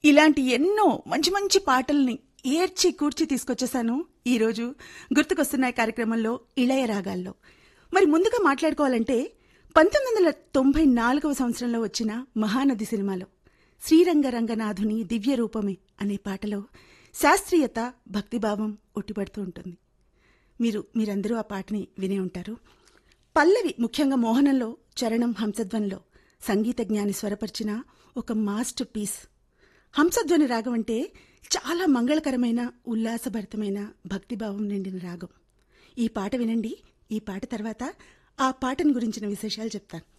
ఇలాంటి ఎన్నో మంచి మంచి పాటల్ని ఏర్చి కూర్చి తీసుకొచ్చేసాను ఈరోజు గుర్తుకొస్తున్నాయి కార్యక్రమంలో ఇళయ రాగాల్లో మరి ముందుగా మాట్లాడుకోవాలంటే పంతొమ్మిది వందల తొంభై నాలుగవ సంవత్సరంలో వచ్చిన మహానది సినిమాలో శ్రీరంగ రంగనాథుని దివ్య రూపమే అనే పాటలో శాస్త్రీయత భక్తిభావం ఉట్టిపడుతూ ఉంటుంది మీరు మీరందరూ ఆ పాటని వినే ఉంటారు పల్లవి ముఖ్యంగా మోహనంలో చరణం హంసధ్వనిలో సంగీత జ్ఞాని స్వరపరిచిన ఒక మాస్టర్ పీస్ హంసధ్వని రాగం అంటే చాలా మంగళకరమైన ఉల్లాసభరితమైన భక్తిభావం నిండిన రాగం ఈ పాట వినండి ఈ పాట తర్వాత ఆ పాటను గురించిన విశేషాలు చెప్తాను